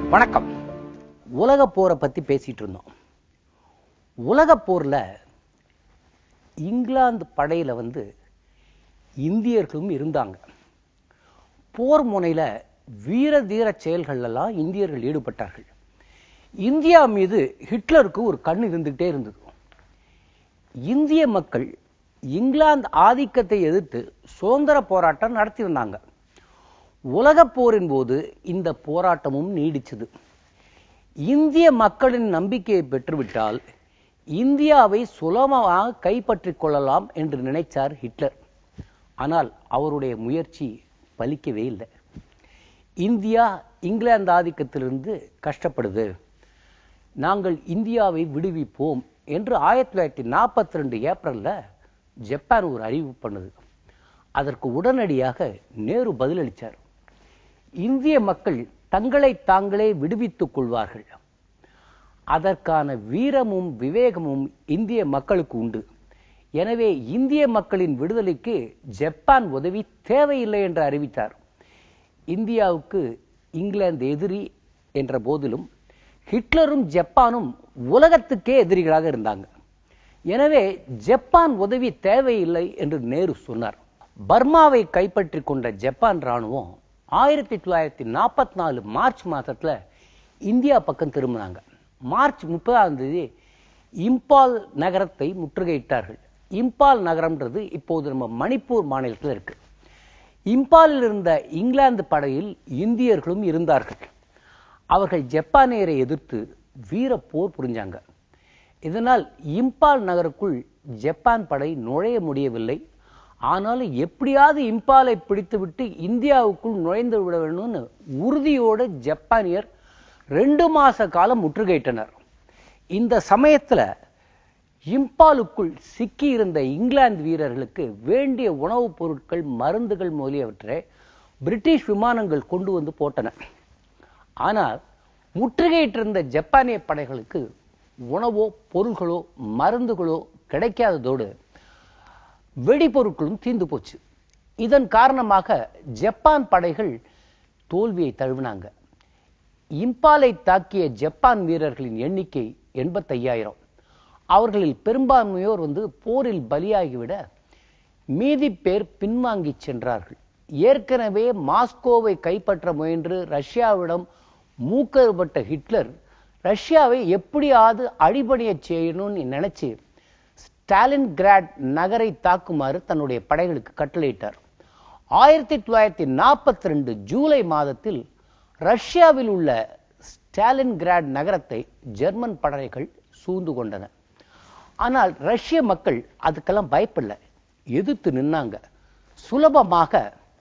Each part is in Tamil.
வணக்கம் உலக போரை பத்தி பேசிட்டு இருந்தோம் உலக போர்ல இங்கிலாந்து படையில வந்து இந்தியர்களும் இருந்தாங்க போர் முனையில வீர தீர செயல்கள் எல்லாம் இந்தியர்கள் ஈடுபட்டார்கள் இந்தியா மீது ஹிட்லருக்கு ஒரு கண் இருந்துகிட்டே இருந்தது இந்திய மக்கள் இங்கிலாந்து ஆதிக்கத்தை எதிர்த்து சுதந்திர போராட்டம் நடத்தியிருந்தாங்க உலகப் போரின் போது இந்த போராட்டமும் நீடிச்சது இந்திய மக்களின் நம்பிக்கையை பெற்றுவிட்டால் இந்தியாவை சுலபமாக கைப்பற்றிக் கொள்ளலாம் என்று நினைச்சார் ஹிட்லர் ஆனால் அவருடைய முயற்சி பலிக்கவே இல்லை இந்தியா இங்கிலாந்து ஆதிக்கத்திலிருந்து கஷ்டப்படுது நாங்கள் இந்தியாவை விடுவிப்போம் என்று ஆயிரத்தி தொள்ளாயிரத்தி நாற்பத்தி ரெண்டு ஏப்ரல்ல ஜப்பான் ஒரு அறிவிப்பு பண்ணுது அதற்கு உடனடியாக நேரு பதிலளித்தார் இந்திய மக்கள் தங்களை தாங்களே விடுவித்துக் கொள்வார்கள் அதற்கான வீரமும் விவேகமும் இந்திய மக்களுக்கு உண்டு எனவே இந்திய மக்களின் விடுதலைக்கு ஜப்பான் உதவி தேவையில்லை என்று அறிவித்தார் இந்தியாவுக்கு இங்கிலாந்து எதிரி என்ற போதிலும் ஹிட்லரும் ஜப்பானும் உலகத்துக்கே எதிரிகளாக இருந்தாங்க எனவே ஜப்பான் உதவி தேவையில்லை என்று நேரு சொன்னார் பர்மாவை கைப்பற்றி கொண்ட ஜப்பான் ராணுவம் ஆயிரத்தி தொள்ளாயிரத்தி நாற்பத்தி நாலு மார்ச் மாதத்துல இந்தியா பக்கம் திரும்பினாங்க மார்ச் முப்பதாம் தேதி இம்பால் நகரத்தை முற்றுகையிட்டார்கள் இம்பால் நகரம்ன்றது இப்போது நம்ம மணிப்பூர் மாநிலத்தில் இருக்கு இம்பாலில் இருந்த இங்கிலாந்து படையில் இந்தியர்களும் இருந்தார்கள் அவர்கள் ஜப்பானியரை எதிர்த்து வீர போர் புரிஞ்சாங்க இதனால் இம்பால் நகருக்குள் ஜப்பான் படை நுழைய முடியவில்லை ஆனாலும் எப்படியாவது இம்பாலை பிடித்துவிட்டு இந்தியாவுக்குள் நுழைந்து விட வேணும்னு உறுதியோடு ஜப்பானியர் ரெண்டு மாச காலம் முற்றுகையிட்டனர் இந்த சமயத்துல இம்பாலுக்குள் சிக்கியிருந்த இங்கிலாந்து வீரர்களுக்கு வேண்டிய உணவுப் பொருட்கள் மருந்துகள் முதலியவற்றை பிரிட்டிஷ் விமானங்கள் கொண்டு வந்து போட்டன ஆனால் முற்றுகையிட்டிருந்த ஜப்பானிய படைகளுக்கு உணவோ பொருள்களோ மருந்துகளோ கிடைக்காததோடு வெடிபொருட்களும் தீர்ந்து போச்சு இதன் காரணமாக ஜப்பான் படைகள் தோல்வியை தழுவினாங்க இம்பாலை தாக்கிய ஜப்பான் வீரர்களின் எண்ணிக்கை எண்பத்தையாயிரம் அவர்களில் பெரும்பான்மையோர் வந்து போரில் பலியாகிவிட மீதி பேர் பின்வாங்கி சென்றார்கள் ஏற்கனவே மாஸ்கோவை கைப்பற்ற முயன்று ரஷ்யாவிடம் மூக்கறுபட்ட ஹிட்லர் ரஷ்யாவை எப்படியாவது அடிபணிய செய்யணும்னு நினைச்சு ஸ்டாலின் கிராட் நகரை தாக்குமாறு தன்னுடைய படைகளுக்கு கட்டளையிட்டார் ஆயிரத்தி தொள்ளாயிரத்தி நாற்பத்தி ரெண்டு ஜூலை மாதத்தில் ரஷ்யாவில் உள்ள ஸ்டாலின் கிராட் நகரத்தை ஜெர்மன் படைகள் சூழ்ந்து கொண்டன ஆனால் ரஷ்ய மக்கள் அதுக்கெல்லாம் பயப்படல எதிர்த்து நின்னாங்க சுலபமாக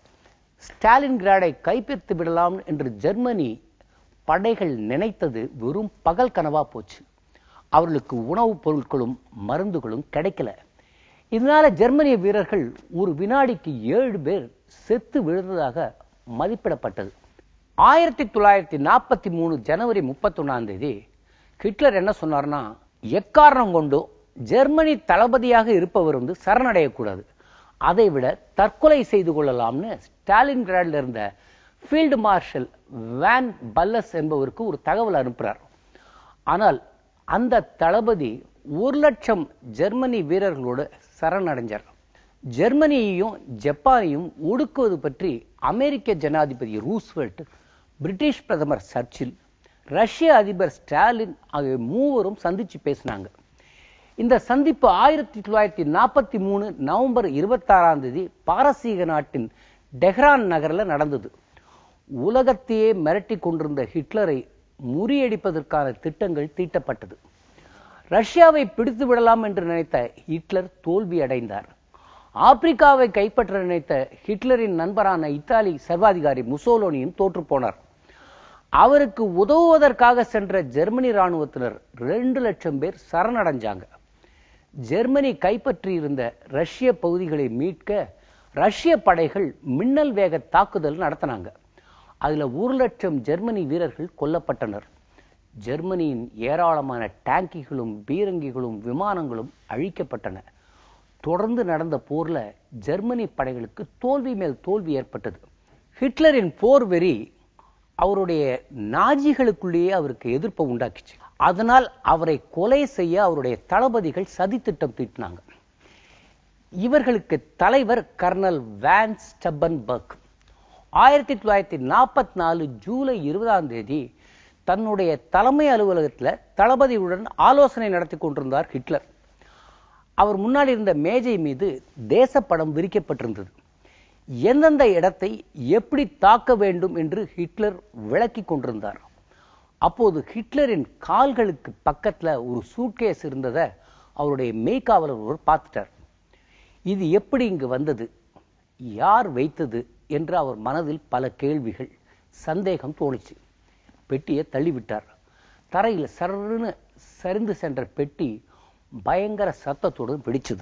ஸ்டாலின் கிராடை கைப்பற்றி விடலாம் என்று ஜெர்மனி படைகள் நினைத்தது வெறும் பகல் கனவா போச்சு அவர்களுக்கு உணவுப் பொருட்களும் மருந்துகளும் கிடைக்கல இதனால ஜெர்மனிய வீரர்கள் ஒரு வினாடிக்கு ஏழு பேர் செத்து விழுந்ததாக மதிப்பிடப்பட்டது ஆயிரத்தி தொள்ளாயிரத்தி நாற்பத்தி மூணு ஜனவரி முப்பத்தொன்னாம் தேதி ஹிட்லர் என்ன சொன்னார்னா எக்காரணம் கொண்டோ ஜெர்மனி தளபதியாக இருப்பவர் வந்து சரணடையக்கூடாது அதை விட தற்கொலை செய்து கொள்ளலாம்னு ஸ்டாலின் கிராட்ல இருந்த ஃபீல்டு மார்ஷல் வேன் பல்லஸ் என்பவருக்கு ஒரு தகவல் அனுப்புறார் ஆனால் அந்த தளபதி ஒரு லட்சம் ஜெர்மனி வீரர்களோடு சரணடைஞ்சார் ஜெர்மனியையும் ஜப்பானையும் ஒடுக்குவது பற்றி அமெரிக்க ஜனாதிபதி ரூஸ்வெல்ட் பிரிட்டிஷ் பிரதமர் சர்ச்சில் ரஷ்ய அதிபர் ஸ்டாலின் ஆகிய மூவரும் சந்திச்சு பேசினாங்க இந்த சந்திப்பு ஆயிரத்தி தொள்ளாயிரத்தி நாற்பத்தி மூணு நவம்பர் இருபத்தாறாம் தேதி பாரசீக நாட்டின் டெஹ்ரான் நகர்ல நடந்தது உலகத்தையே மிரட்டி கொண்டிருந்த ஹிட்லரை முறியடிப்பதற்கான திட்டங்கள் தீட்டப்பட்டது ரஷ்யாவை பிடித்து விடலாம் என்று நினைத்த ஹிட்லர் தோல்வி அடைந்தார் ஆப்பிரிக்காவை கைப்பற்ற நினைத்த ஹிட்லரின் நண்பரான இத்தாலி சர்வாதிகாரி முசோலோனியும் தோற்று போனார் அவருக்கு உதவுவதற்காக சென்ற ஜெர்மனி ராணுவத்தினர் ரெண்டு லட்சம் பேர் சரணடைஞ்சாங்க ஜெர்மனி கைப்பற்றியிருந்த ரஷ்ய பகுதிகளை மீட்க ரஷ்ய படைகள் மின்னல் வேக தாக்குதல் நடத்தினாங்க அதுல ஒரு லட்சம் ஜெர்மனி வீரர்கள் கொல்லப்பட்டனர் ஜெர்மனியின் ஏராளமான டேங்கிகளும் பீரங்கிகளும் விமானங்களும் அழிக்கப்பட்டன தொடர்ந்து நடந்த போர்ல ஜெர்மனி படைகளுக்கு தோல்வி மேல் தோல்வி ஏற்பட்டது ஹிட்லரின் போர் வெறி அவருடைய நாஜிகளுக்குள்ளேயே அவருக்கு எதிர்ப்பை உண்டாக்கிச்சு அதனால் அவரை கொலை செய்ய அவருடைய தளபதிகள் சதித்திட்டம் தீட்டினாங்க இவர்களுக்கு தலைவர் கர்னல் வேன் ஸ்டெப்பன்பர்க் ஆயிரத்தி தொள்ளாயிரத்தி நாற்பத்தி நாலு ஜூலை இருபதாம் தேதி தன்னுடைய தலைமை அலுவலகத்துல தளபதியுடன் ஆலோசனை நடத்தி கொண்டிருந்தார் ஹிட்லர் அவர் முன்னாடி இருந்த மேஜை மீது தேசப்படம் விரிக்கப்பட்டிருந்தது எந்தெந்த இடத்தை எப்படி தாக்க வேண்டும் என்று ஹிட்லர் விளக்கி கொண்டிருந்தார் அப்போது ஹிட்லரின் கால்களுக்கு பக்கத்துல ஒரு சூட்கேஸ் இருந்ததை அவருடைய மெய்காவலர் ஒருவர் பார்த்துட்டார் இது எப்படி இங்கு வந்தது யார் வைத்தது என்று அவர் மனதில் பல கேள்விகள் சந்தேகம் தோணுச்சு பெட்டியை தள்ளிவிட்டார் தரையில் சர்ன்னு சரிந்து சென்ற பெட்டி பயங்கர சத்தத்தோடு வெடிச்சது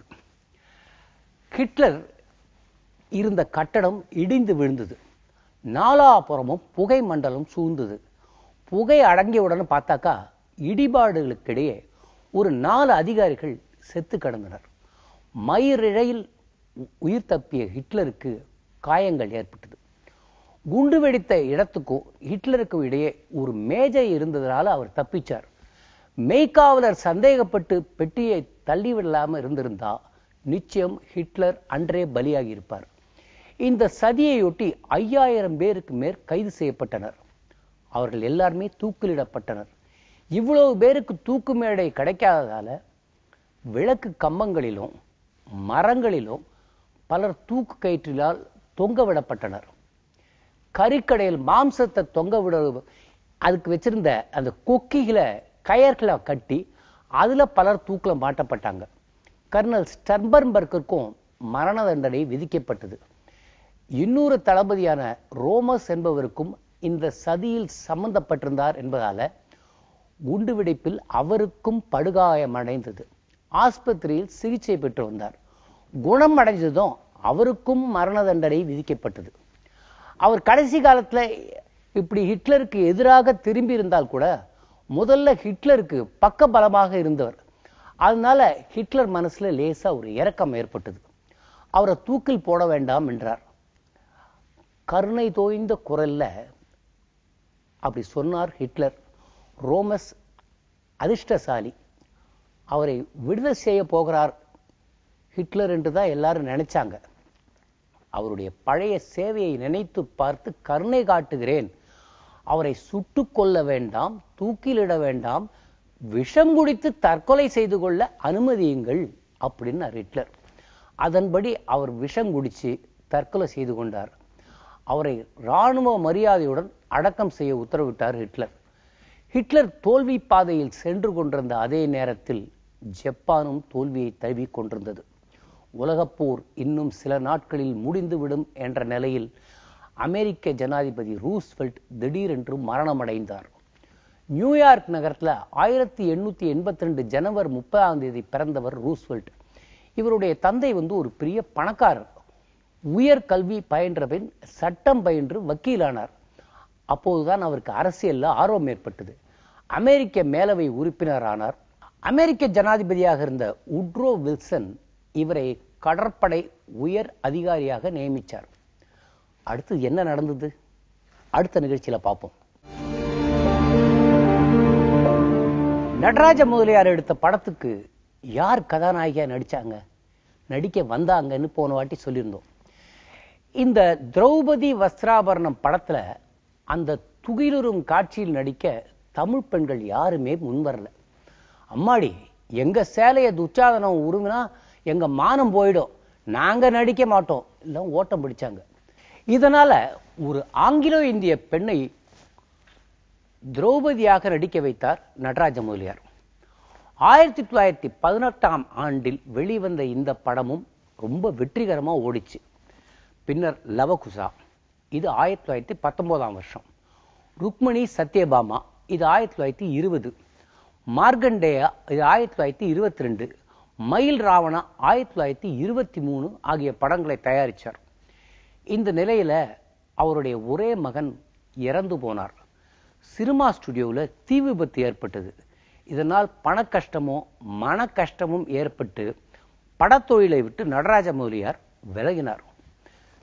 ஹிட்லர் இருந்த கட்டடம் இடிந்து விழுந்தது நாலாபுறமும் புகை மண்டலம் சூழ்ந்தது புகை அடங்கியவுடன் பார்த்தாக்கா இடிபாடுகளுக்கிடையே ஒரு நாலு அதிகாரிகள் செத்து கிடந்தனர் மயிரிழையில் உ- உயிர் தப்பிய ஹிட்லருக்கு காயங்கள் ஏற்பட்டது குண்டு வெடித்த இடத்துக்கும் ஹிட்லருக்கும் இடையே ஒரு மேஜை இருந்ததனால அவர் தப்பிச்சார் மெய்காவலர் சந்தேகப்பட்டு பெட்டியை தள்ளிவிடலாம இருந்திருந்தா நிச்சயம் ஹிட்லர் அன்றே பலியாகி இருப்பார் இந்த சதியையொட்டி ஐயாயிரம் பேருக்கு மேல் கைது செய்யப்பட்டனர் அவர்கள் எல்லாருமே தூக்கிலிடப்பட்டனர் இவ்வளவு பேருக்கு தூக்கு மேடை கிடைக்காததால விளக்கு கம்பங்களிலும் மரங்களிலும் பலர் தூக்கு கயிற்றினால் தொங்க விடப்பட்டனர் கறிக்கடையில் மாம்சத்தை தொங்க விட அதுக்கு வச்சிருந்த அந்த கொக்கிகளை கயர்களை கட்டி அதுல பலர் தூக்குல மாட்டப்பட்டாங்க கர்னல் ஸ்டர்பன்பர்க்கிற்கும் மரண தண்டனை விதிக்கப்பட்டது இன்னொரு தளபதியான ரோமஸ் என்பவருக்கும் இந்த சதியில் சம்பந்தப்பட்டிருந்தார் என்பதால குண்டுவெடிப்பில் அவருக்கும் படுகாயம் அடைந்தது ஆஸ்பத்திரியில் சிகிச்சை பெற்று வந்தார் குணம் அடைஞ்சதும் அவருக்கும் மரண தண்டனை விதிக்கப்பட்டது அவர் கடைசி காலத்துல இப்படி ஹிட்லருக்கு எதிராக திரும்பி இருந்தால் கூட முதல்ல ஹிட்லருக்கு பக்க பலமாக இருந்தவர் அதனால ஹிட்லர் மனசுல லேசா ஒரு இரக்கம் ஏற்பட்டது அவரை தூக்கில் போட வேண்டாம் என்றார் கருணை தோய்ந்த குரல்ல அப்படி சொன்னார் ஹிட்லர் ரோமஸ் அதிர்ஷ்டசாலி அவரை விடுதலை செய்ய போகிறார் ஹிட்லர் என்று தான் எல்லாரும் நினைச்சாங்க அவருடைய பழைய சேவையை நினைத்து பார்த்து கருணை காட்டுகிறேன் அவரை சுட்டுக் கொல்ல வேண்டாம் தூக்கிலிட வேண்டாம் விஷம் குடித்து தற்கொலை செய்து கொள்ள அனுமதியுங்கள் அப்படின்னு ஹிட்லர் அதன்படி அவர் விஷம் குடிச்சு தற்கொலை செய்து கொண்டார் அவரை ராணுவ மரியாதையுடன் அடக்கம் செய்ய உத்தரவிட்டார் ஹிட்லர் ஹிட்லர் தோல்வி பாதையில் சென்று கொண்டிருந்த அதே நேரத்தில் ஜப்பானும் தோல்வியை தழுவிக் கொண்டிருந்தது உலகப்போர் இன்னும் சில நாட்களில் முடிந்துவிடும் என்ற நிலையில் அமெரிக்க ஜனாதிபதி ரூஸ்வெல்ட் திடீரென்று மரணமடைந்தார் நியூயார்க் நகரத்துல ஆயிரத்தி எண்ணூத்தி எண்பத்தி ரெண்டு ஜனவரி முப்பதாம் தேதி பிறந்தவர் ரூஸ்வெல்ட் இவருடைய தந்தை வந்து ஒரு பெரிய பணக்காரர் உயர் கல்வி பயின்ற பின் சட்டம் பயின்று வக்கீலானார் அப்போதுதான் அவருக்கு அரசியல்ல ஆர்வம் ஏற்பட்டது அமெரிக்க மேலவை உறுப்பினர் ஆனார் அமெரிக்க ஜனாதிபதியாக இருந்த உட்ரோ வில்சன் இவரை கடற்படை உயர் அதிகாரியாக நியமிச்சார் அடுத்து என்ன நடந்தது அடுத்த நிகழ்ச்சியில பார்ப்போம் நடராஜ முதலியார் எடுத்த படத்துக்கு யார் கதாநாயகியா நடிச்சாங்க நடிக்க வந்தாங்கன்னு போன வாட்டி சொல்லியிருந்தோம் இந்த திரௌபதி வஸ்திராபரணம் படத்துல அந்த துகிலுறும் காட்சியில் நடிக்க தமிழ் பெண்கள் யாருமே முன்வரல அம்மாடி எங்க சேலைய துச்சாதனம் உருவினா எங்க மானம் போயிடும் நாங்க நடிக்க மாட்டோம் எல்லாம் ஓட்டம் பிடிச்சாங்க இதனால ஒரு ஆங்கிலோ இந்திய பெண்ணை திரௌபதியாக நடிக்க வைத்தார் நடராஜ முதலியார் ஆயிரத்தி தொள்ளாயிரத்தி பதினெட்டாம் ஆண்டில் வெளிவந்த இந்த படமும் ரொம்ப வெற்றிகரமா ஓடிச்சு பின்னர் லவகுசா இது ஆயிரத்தி தொள்ளாயிரத்தி பத்தொன்பதாம் வருஷம் ருக்மணி சத்யபாமா இது ஆயிரத்தி தொள்ளாயிரத்தி இருபது மார்கண்டேயா இது ஆயிரத்தி தொள்ளாயிரத்தி இருபத்தி ரெண்டு மயில் ராவணா ஆயிரத்தி தொள்ளாயிரத்தி இருபத்தி மூணு ஆகிய படங்களை தயாரிச்சார் இந்த நிலையில அவருடைய ஒரே மகன் இறந்து போனார் சினிமா ஸ்டுடியோவில் தீ விபத்து ஏற்பட்டது இதனால் பண கஷ்டமும் மன கஷ்டமும் ஏற்பட்டு படத்தொழிலை விட்டு நடராஜ முதலியார் விலகினார்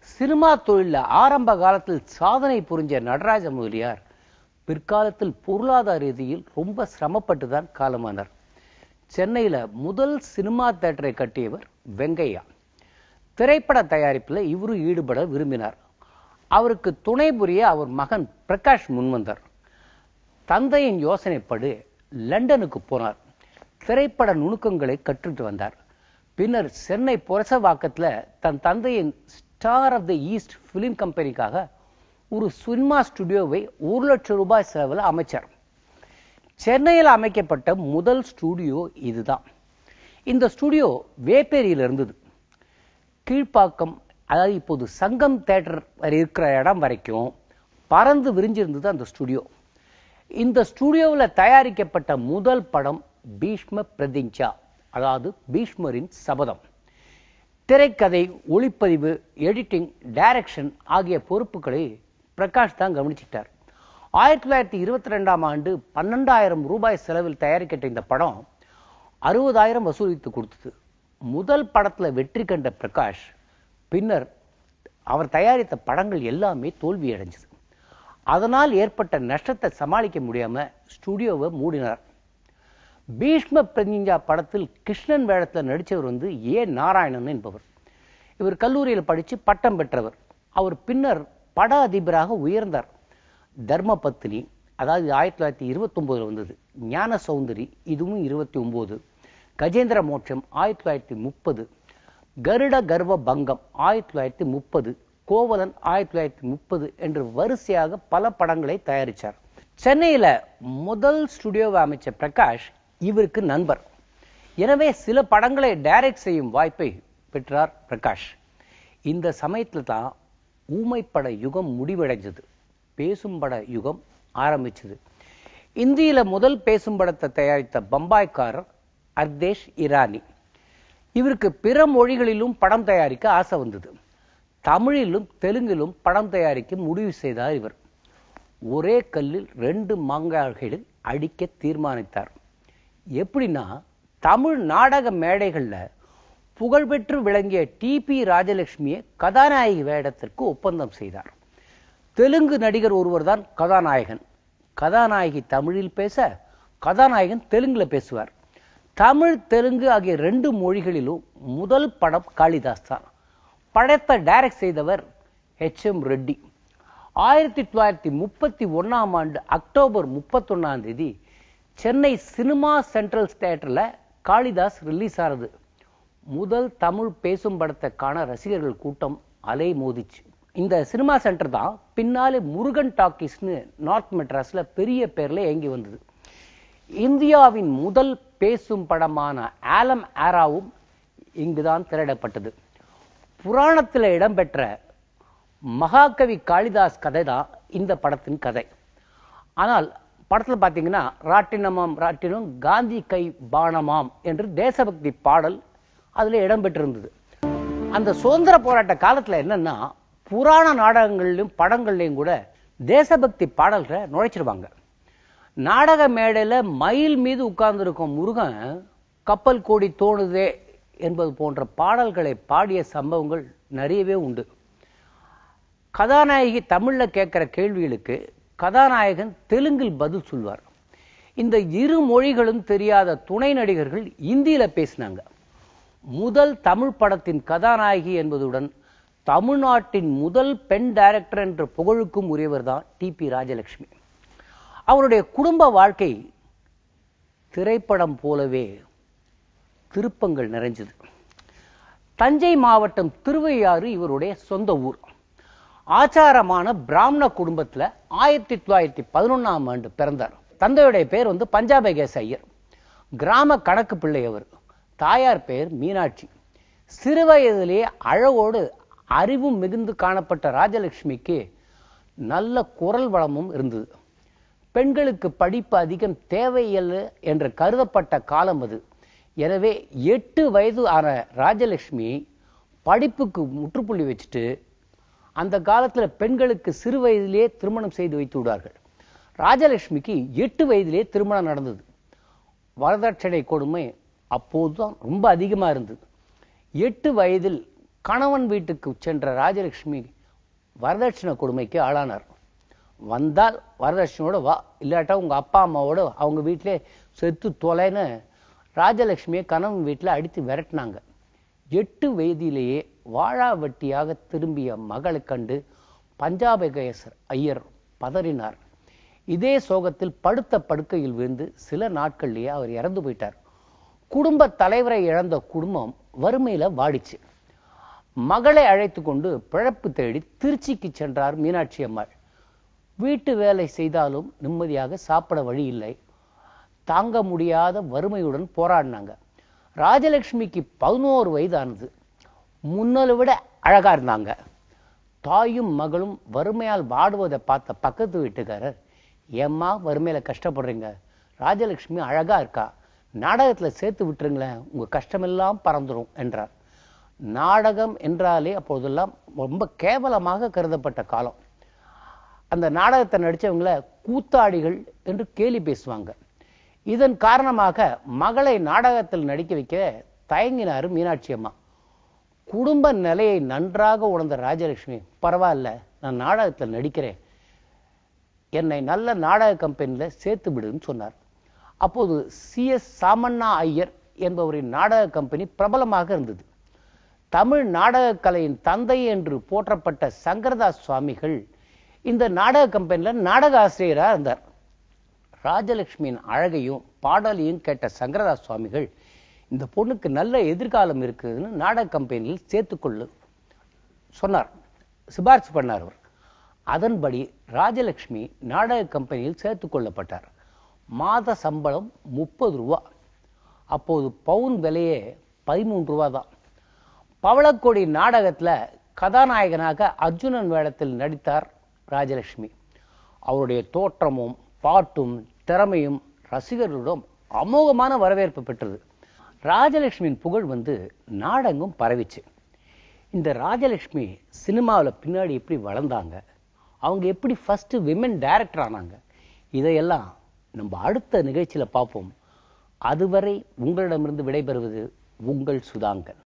சினிமா தொழில ஆரம்ப காலத்தில் சாதனை புரிஞ்ச நடராஜ முதலியார் பிற்காலத்தில் பொருளாதார ரீதியில் ரொம்ப சிரமப்பட்டு தான் காலமானார் சென்னையில முதல் சினிமா தேட்டரை கட்டியவர் வெங்கையா திரைப்பட தயாரிப்பில் இவரும் ஈடுபட விரும்பினார் அவருக்கு துணை புரிய அவர் மகன் பிரகாஷ் முன்வந்தார் தந்தையின் யோசனைப்படி லண்டனுக்கு போனார் திரைப்பட நுணுக்கங்களை கற்றுட்டு வந்தார் பின்னர் சென்னை புரசவாக்கத்துல தன் தந்தையின் star of the east film கம்பெனிக்காக ஒரு சினிமா ஸ்டுடியோவை ஒரு லட்சம் ரூபாய் செலவில் அமைச்சார் சென்னையில் அமைக்கப்பட்ட முதல் ஸ்டுடியோ இதுதான் இந்த ஸ்டுடியோ வேப்பேரியில் இருந்தது கீழ்ப்பாக்கம் அதாவது இப்போது சங்கம் தேட்டர் இருக்கிற இடம் வரைக்கும் பறந்து விரிஞ்சிருந்தது அந்த ஸ்டுடியோ இந்த ஸ்டுடியோவில் தயாரிக்கப்பட்ட முதல் படம் பீஷ்ம பிரதிஞ்சா அதாவது பீஷ்மரின் சபதம் திரைக்கதை ஒளிப்பதிவு எடிட்டிங் டைரக்ஷன் ஆகிய பொறுப்புகளை பிரகாஷ் தான் கவனிச்சிட்டார் ஆயிரத்தி தொள்ளாயிரத்தி இருபத்தி ரெண்டாம் ஆண்டு பன்னெண்டாயிரம் ரூபாய் செலவில் தயாரிக்கப்பட்ட இந்த படம் அறுபதாயிரம் வசூலித்து கொடுத்தது முதல் படத்துல வெற்றி கண்ட பிரகாஷ் பின்னர் அவர் தயாரித்த படங்கள் எல்லாமே தோல்வி அடைஞ்சது அதனால் ஏற்பட்ட நஷ்டத்தை சமாளிக்க முடியாம ஸ்டுடியோவை மூடினார் பீஷ்ம பிரதிஞ்சா படத்தில் கிருஷ்ணன் வேடத்தில் நடித்தவர் வந்து ஏ நாராயணன் என்பவர் இவர் கல்லூரியில் படித்து பட்டம் பெற்றவர் அவர் பின்னர் பட அதிபராக உயர்ந்தார் தர்ம பத்தினி அதாவது ஆயிரத்தி தொள்ளாயிரத்தி இருபத்தொம்போதில் வந்தது ஞான சௌந்தரி இதுவும் இருபத்தி ஒன்பது கஜேந்திர மோட்சம் ஆயிரத்தி தொள்ளாயிரத்தி முப்பது கருட கர்வ பங்கம் ஆயிரத்தி தொள்ளாயிரத்தி முப்பது கோவலன் ஆயிரத்தி தொள்ளாயிரத்தி முப்பது என்று வரிசையாக பல படங்களை தயாரித்தார் சென்னையில முதல் ஸ்டுடியோவை அமைச்ச பிரகாஷ் இவருக்கு நண்பர் எனவே சில படங்களை டைரக்ட் செய்யும் வாய்ப்பை பெற்றார் பிரகாஷ் இந்த சமயத்துல தான் ஊமைப்பட யுகம் முடிவடைஞ்சது பேசும் பட யுகம் ஆரம்பிச்சது இந்தியில முதல் பேசும் படத்தை தயாரித்த பம்பாய்க்காரர் அர்தேஷ் இரானி இவருக்கு பிற மொழிகளிலும் படம் தயாரிக்க ஆசை வந்தது தமிழிலும் தெலுங்கிலும் படம் தயாரிக்க முடிவு செய்தார் இவர் ஒரே கல்லில் ரெண்டு மாங்காய்களை அடிக்க தீர்மானித்தார் எப்படின்னா தமிழ் நாடக மேடைகள்ல புகழ்பெற்று விளங்கிய டிபி ராஜலட்சுமியை கதாநாயகி வேடத்திற்கு ஒப்பந்தம் செய்தார் தெலுங்கு நடிகர் ஒருவர் தான் கதாநாயகன் கதாநாயகி தமிழில் பேச கதாநாயகன் தெலுங்குல பேசுவார் தமிழ் தெலுங்கு ஆகிய ரெண்டு மொழிகளிலும் முதல் படம் காளிதாஸ் தான் படத்தை டைரக்ட் செய்தவர் ஹெச் எம் ரெட்டி ஆயிரத்தி தொள்ளாயிரத்தி முப்பத்தி ஒன்னாம் ஆண்டு அக்டோபர் முப்பத்தொன்னாம் தேதி சென்னை சினிமா சென்ட்ரல் தியேட்டர்ல காளிதாஸ் ரிலீஸ் ஆனது முதல் தமிழ் பேசும் படத்தை காண ரசிகர்கள் கூட்டம் அலை மோதிச்சு இந்த சினிமா சென்டர் தான் பின்னாலே முருகன் டாக்கீஸ்னு நார்த் மெட்ராஸ்ல பெரிய பேர்ல இயங்கி வந்தது இந்தியாவின் முதல் பேசும் படமான ஆலம் ஆராவும் இங்குதான் திரையிடப்பட்டது புராணத்தில் இடம்பெற்ற மகாகவி காளிதாஸ் கதை தான் இந்த படத்தின் கதை ஆனால் படத்துல பாத்தீங்கன்னா ராட்டினமாம் ராட்டினம் காந்தி கை பானமாம் என்று தேசபக்தி பாடல் அதுல இடம்பெற்றிருந்தது அந்த சுதந்திர போராட்ட காலத்துல என்னன்னா புராண நாடகங்கள்லயும் படங்கள்லயும் கூட தேசபக்தி பாடல்களை நுழைச்சிருவாங்க நாடக மேடையில மயில் மீது உட்கார்ந்திருக்கும் முருகன் கப்பல் கோடி தோணுதே என்பது போன்ற பாடல்களை பாடிய சம்பவங்கள் நிறையவே உண்டு கதாநாயகி தமிழ்ல கேட்கிற கேள்விகளுக்கு கதாநாயகன் தெலுங்கில் பதில் சொல்வார் இந்த இரு மொழிகளும் தெரியாத துணை நடிகர்கள் இந்தியில பேசினாங்க முதல் தமிழ் படத்தின் கதாநாயகி என்பதுடன் தமிழ்நாட்டின் முதல் பெண் டைரக்டர் என்ற புகழுக்கும் உரியவர் தான் டிபி ராஜலட்சுமி அவருடைய குடும்ப வாழ்க்கை திரைப்படம் போலவே திருப்பங்கள் நிறைஞ்சது தஞ்சை மாவட்டம் திருவையாறு இவருடைய சொந்த ஊர் ஆச்சாரமான பிராமண குடும்பத்துல ஆயிரத்தி தொள்ளாயிரத்தி பதினொன்னாம் ஆண்டு பிறந்தார் தந்தையுடைய பேர் வந்து பஞ்சாபகேச ஐயர் கிராம கணக்கு பிள்ளை அவர் தாயார் பெயர் மீனாட்சி சிறுவயதிலேயே அழகோடு அறிவும் மிகுந்து காணப்பட்ட ராஜலட்சுமிக்கு நல்ல குரல் வளமும் இருந்தது பெண்களுக்கு படிப்பு அதிகம் தேவையில்லை என்று கருதப்பட்ட காலம் அது எனவே எட்டு வயது ஆன ராஜலட்சுமி படிப்புக்கு முற்றுப்புள்ளி வச்சுட்டு அந்த காலத்துல பெண்களுக்கு சிறு வயதிலே திருமணம் செய்து வைத்து விடுவார்கள் ராஜலட்சுமிக்கு எட்டு வயதிலே திருமணம் நடந்தது வரதட்சணை கொடுமை அப்போதுதான் ரொம்ப அதிகமா இருந்தது எட்டு வயதில் கணவன் வீட்டுக்கு சென்ற ராஜலட்சுமி வரதட்சணை கொடுமைக்கு ஆளானார் வந்தால் வரதட்சணையோட வா இல்லாட்டா உங்க அப்பா அம்மாவோட அவங்க வீட்டிலே செத்து தொலைன்னு ராஜலட்சுமியை கணவன் வீட்டில் அடித்து விரட்டினாங்க எட்டு வயதிலேயே வாழா வெட்டியாக திரும்பிய மகளைக் கண்டு பஞ்சாபகேசர் ஐயர் பதறினார் இதே சோகத்தில் படுத்த படுக்கையில் விழுந்து சில நாட்கள்லயே அவர் இறந்து போயிட்டார் குடும்ப தலைவரை இழந்த குடும்பம் வறுமையில வாடிச்சு மகளை அழைத்து கொண்டு பிழப்பு தேடி திருச்சிக்கு சென்றார் மீனாட்சி அம்மாள் வீட்டு வேலை செய்தாலும் நிம்மதியாக சாப்பிட வழி இல்லை தாங்க முடியாத வறுமையுடன் போராடினாங்க ராஜலட்சுமிக்கு பதினோரு வயதானது முன்னலை விட அழகா இருந்தாங்க தாயும் மகளும் வறுமையால் வாடுவதை பார்த்த பக்கத்து வீட்டுக்காரர் ஏம்மா வறுமையில கஷ்டப்படுறீங்க ராஜலட்சுமி அழகா இருக்கா நாடகத்துல சேர்த்து விட்டுருங்களேன் உங்க கஷ்டமெல்லாம் பறந்துரும் என்றார் நாடகம் என்றாலே அப்போதெல்லாம் ரொம்ப கேவலமாக கருதப்பட்ட காலம் அந்த நாடகத்தை நடிச்சவங்கள கூத்தாடிகள் என்று கேலி பேசுவாங்க இதன் காரணமாக மகளை நாடகத்தில் நடிக்க வைக்க தயங்கினார் மீனாட்சி அம்மா குடும்ப நிலையை நன்றாக உணர்ந்த ராஜலட்சுமி பரவாயில்ல நான் நாடகத்தில் நடிக்கிறேன் என்னை நல்ல நாடக கம்பெனியில சேர்த்து விடுன்னு சொன்னார் அப்போது சி எஸ் சாமண்ணா ஐயர் என்பவரின் நாடக கம்பெனி பிரபலமாக இருந்தது தமிழ் நாடகக் கலையின் தந்தை என்று போற்றப்பட்ட சங்கரதாஸ் சுவாமிகள் இந்த நாடக கம்பெனில நாடக ஆசிரியரா இருந்தார் ராஜலட்சுமியின் அழகையும் பாடலையும் கேட்ட சங்கரதாஸ் சுவாமிகள் இந்த பொண்ணுக்கு நல்ல எதிர்காலம் இருக்குதுன்னு நாடக கம்பெனியில் சேர்த்துக்கொள்ளு சொன்னார் சிபாரிசு பண்ணார் அவர் அதன்படி ராஜலட்சுமி நாடக கம்பெனியில் சேர்த்துக் கொள்ளப்பட்டார் மாத சம்பளம் முப்பது ரூபா அப்போது பவுன் விலையே பதிமூன்று ரூபா தான் பவளக்கொடி நாடகத்துல கதாநாயகனாக அர்ஜுனன் வேடத்தில் நடித்தார் ராஜலட்சுமி அவருடைய தோற்றமும் பாட்டும் திறமையும் ரசிகர்களிடம் அமோகமான வரவேற்பு பெற்றது ராஜலட்சுமியின் புகழ் வந்து நாடெங்கும் பரவிச்சு இந்த ராஜலட்சுமி சினிமாவில் பின்னாடி எப்படி வளர்ந்தாங்க அவங்க எப்படி ஃபர்ஸ்ட் விமன் டைரக்டர் ஆனாங்க இதையெல்லாம் நம்ம அடுத்த நிகழ்ச்சியில பார்ப்போம் அதுவரை உங்களிடமிருந்து விடைபெறுவது உங்கள் சுதாங்கன்